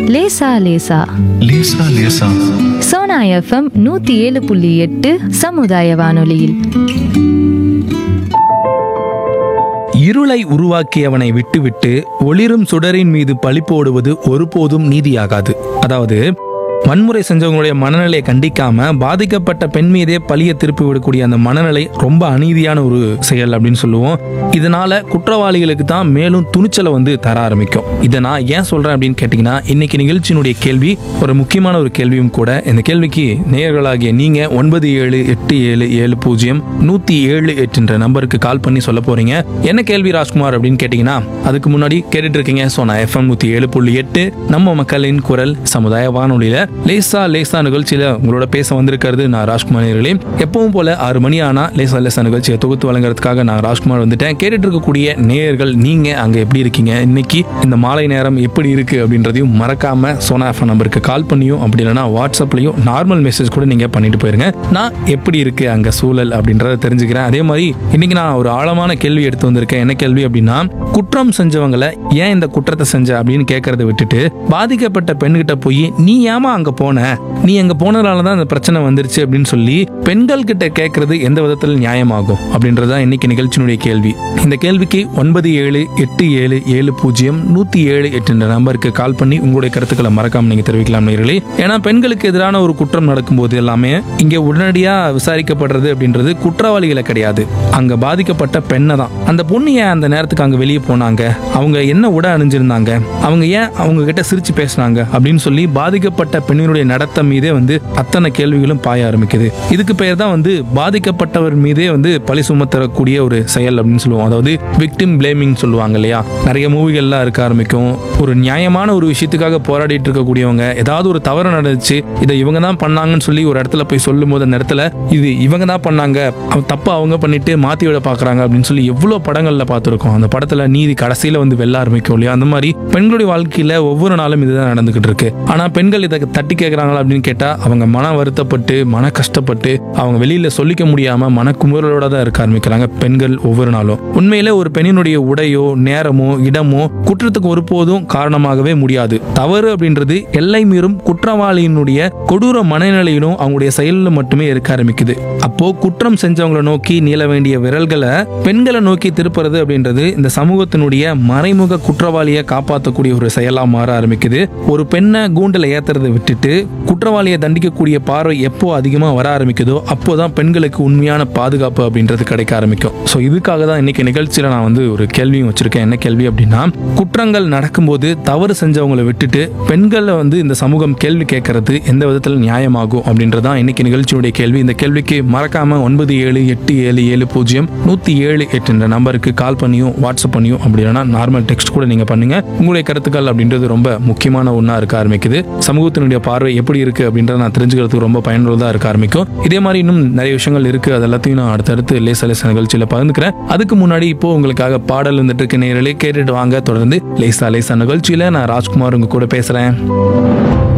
லேசா லேசா லேசா லேசா சோனா எஃப்எம் நூத்தி ஏழு புள்ளி எட்டு சமுதாய வானொலியில் இருளை உருவாக்கியவனை விட்டுவிட்டு ஒளிரும் சுடரின் மீது பழி போடுவது ஒருபோதும் நீதியாகாது அதாவது வன்முறை செஞ்சவங்களுடைய மனநிலையை கண்டிக்காம பாதிக்கப்பட்ட பெண் மீதே பழிய திருப்பி விடக்கூடிய அந்த மனநிலை ரொம்ப அநீதியான ஒரு செயல் அப்படின்னு சொல்லுவோம் இதனால குற்றவாளிகளுக்கு தான் மேலும் துணிச்சலை வந்து தர ஆரம்பிக்கும் இதை நான் ஏன் சொல்றேன் அப்படின்னு கேட்டிங்கன்னா இன்னைக்கு நிகழ்ச்சியினுடைய கேள்வி ஒரு முக்கியமான ஒரு கேள்வியும் கூட இந்த கேள்விக்கு நேயர்களாகிய நீங்க ஒன்பது ஏழு எட்டு ஏழு ஏழு பூஜ்ஜியம் நூத்தி ஏழு எட்டுன்ற நம்பருக்கு கால் பண்ணி சொல்ல போறீங்க என்ன கேள்வி ராஜ்குமார் அப்படின்னு கேட்டிங்கன்னா அதுக்கு முன்னாடி கேட்டுட்டு இருக்கீங்க ஸோ நான் எஃப்எம் நூத்தி ஏழு புள்ளி எட்டு நம்ம மக்களின் குரல் சமுதாய வானொலியில லேசா லேசா நிகழ்ச்சியில உங்களோட பேச வந்திருக்கிறது நான் ராஜ்குமார் நேயர்களே எப்பவும் போல ஆறு மணி ஆனா லேசா லேசா நிகழ்ச்சியை தொகுத்து வழங்குறதுக்காக நான் ராஜ்குமார் வந்துட்டேன் கேட்டுட்டு இருக்கக்கூடிய நேயர்கள் நீங்க அங்க எப்படி இருக்கீங்க இன்னைக்கு இந்த மாலை நேரம் எப்படி இருக்கு அப்படின்றதையும் மறக்காம சோனா எஃப்எம் நம்பருக்கு கால் பண்ணியும் அப்படி இல்லைன்னா வாட்ஸ்அப்லயும் நார்மல் மெசேஜ் கூட நீங்க பண்ணிட்டு போயிருங்க நான் எப்படி இருக்கு அங்க சூழல் அப்படின்றத தெரிஞ்சுக்கிறேன் அதே மாதிரி இன்னைக்கு நான் ஒரு ஆழமான கேள்வி எடுத்து வந்திருக்கேன் என்ன கேள்வி அப்படின்னா குற்றம் செஞ்சவங்களை ஏன் இந்த குற்றத்தை செஞ்ச அப்படின்னு கேட்கறத விட்டுட்டு பாதிக்கப்பட்ட பெண்கிட்ட போய் நீ ஏமா அங்க போன நீ அங்க போனதால தான் இந்த பிரச்சனை வந்துருச்சு அப்படின்னு சொல்லி பெண்கள் கிட்ட கேட்கறது எந்த விதத்தில் நியாயமாகும் அப்படின்றதுதான் இன்னைக்கு நிகழ்ச்சியினுடைய கேள்வி இந்த கேள்விக்கு ஒன்பது ஏழு எட்டு ஏழு ஏழு பூஜ்ஜியம் நூத்தி ஏழு எட்டுன்ற நம்பருக்கு கால் பண்ணி உங்களுடைய கருத்துக்களை மறக்காம நீங்க தெரிவிக்கலாம் நேயர்களே ஏன்னா பெண்களுக்கு எதிரான ஒரு குற்றம் நடக்கும்போது எல்லாமே இங்க உடனடியா விசாரிக்கப்படுறது அப்படின்றது குற்றவாளிகளை கிடையாது அங்க பாதிக்கப்பட்ட பெண்ணை தான் அந்த பொண்ணு ஏன் அந்த நேரத்துக்கு அங்க வெளியே போனாங்க அவங்க என்ன உடை அணிஞ்சிருந்தாங்க அவங்க ஏன் அவங்க கிட்ட சிரிச்சு பேசுனாங்க அப்படின்னு சொல்லி பாதிக்கப்பட்ட பெண்ணினுடைய நடத்தை மீதே வந்து அத்தனை கேள்விகளும் பாய ஆரம்பிக்குது இதுக்கு பெயர் தான் வந்து பாதிக்கப்பட்டவர் மீதே வந்து பழி சுமத்தரக்கூடிய ஒரு செயல் அப்படின்னு சொல்லுவோம் அதாவது விக்டிம் பிளேமிங் சொல்லுவாங்க இல்லையா நிறைய மூவிகள்லாம் இருக்க ஆரம்பிக்கும் ஒரு நியாயமான ஒரு விஷயத்துக்காக போராடிட்டு இருக்கக்கூடியவங்க ஏதாவது ஒரு தவறு நடந்துச்சு இதை இவங்க தான் பண்ணாங்கன்னு சொல்லி ஒரு இடத்துல போய் சொல்லும் போது அந்த இடத்துல இது இவங்க தான் பண்ணாங்க அவ- தப்பா அவங்க பண்ணிட்டு மாத்தி விட பாக்குறாங்க அப்படின்னு சொல்லி எவ்வளவு படங்கள்ல பார்த்துருக்கோம் அந்த படத்துல நீதி கடைசியில வந்து வெல்ல ஆரம்பிக்கும் இல்லையா அந்த மாதிரி பெண்களுடைய வாழ்க்கையில ஒவ்வொரு நாளும் இதுதான் நடந்துகிட்டு இருக்கு ஆனா பெண்கள் இதை தட்டி கேட்கறாங்களா அப்படின்னு கேட்டா அவங்க மன வருத்தப்பட்டு மன கஷ்டப்பட்டு அவங்க வெளியில சொல்லிக்க முடியாம மனக்குமுறலோட தான் இருக்க ஆரம்பிக்கிறாங்க பெண்கள் ஒவ்வொரு நாளும் உண்மையிலே ஒரு பெண்ணினுடைய உடையோ நேரமோ இடமோ குற்றத்துக்கு ஒருபோதும் காரணமாகவே முடியாது தவறு அப்படின்றது எல்லை மீறும் குற்றவாளியினுடைய கொடூர மனநிலையிலும் அவங்களுடைய செயலில் மட்டுமே இருக்க ஆரம்பிக்குது அப்போ குற்றம் செஞ்சவங்களை நோக்கி நீள வேண்டிய விரல்களை பெண்களை நோக்கி திருப்புறது அப்படின்றது இந்த சமூகத்தினுடைய மறைமுக குற்றவாளியை காப்பாற்றக்கூடிய ஒரு செயலா மாற ஆரம்பிக்குது ஒரு பெண்ணை கூண்டில் ஏத்துறதை விட்டுட்டு குற்றவாளியை தண்டிக்கக்கூடிய பார்வை எப்போ அதிகமாக வர ஆரம்பிக்குதோ அப்போதான் பெண்களுக்கு உண்மையான பாதுகாப்பு அப்படின்றது கிடைக்க ஆரம்பிக்கும் ஸோ இதுக்காக தான் இன்னைக்கு நிகழ்ச்சியில் நான் வந்து ஒரு கேள்வியும் வச்சிருக்கேன் என்ன கேள்வி அப்படின்னா குற்றங்கள் நடக்கும்போது தவறு செஞ்சவங்களை விட்டுட்டு பெண்களை வந்து இந்த சமூகம் கேள்வி கேட்கறது எந்த விதத்தில் நியாயமாகும் அப்படின்றதான் இன்னைக்கு நிகழ்ச்சியுடைய கேள்வி இந்த கேள்விக்கு மறக்காம ஒன்பது ஏழு எட்டு ஏழு ஏழு பூஜ்ஜியம் நூற்றி ஏழு எட்டுன்ற நம்பருக்கு கால் பண்ணியும் வாட்ஸ்அப் பண்ணியும் அப்படி இல்லைனா நார்மல் டெக்ஸ்ட் கூட நீங்க பண்ணுங்க உங்களுடைய கருத்துக்கள் அப்படின்றது ரொம்ப முக்கியமான ஒன்றா இருக்க ஆரம்பிக்குது சமூகத்தினுடைய பார்வை எப்படி இருக்கு அப்படின்றத நான் தெரிஞ்சுக்கிறதுக்கு ரொம்ப பயனுள்ளதாக இருக்க ஆரம்பிக்கும் இதே மாதிரி இன்னும் நிறைய விஷயங்கள் இருக்கு அது எல்லாத்தையும் நான் அடுத்தடுத்து லேச லேச நிகழ்ச்சியில் பகிர்ந்துக்கிறேன் அதுக்கு முன்னாடி இப்போ உங்களுக்காக பாடல் வந்துட்டு இருக்க நேரலே கேட்டுட்டு வாங்க தொடர்ந்து லேசா லேசா நிகழ்ச்சியில நான் ராஜ்குமார் உங்க கூட பேசுறேன்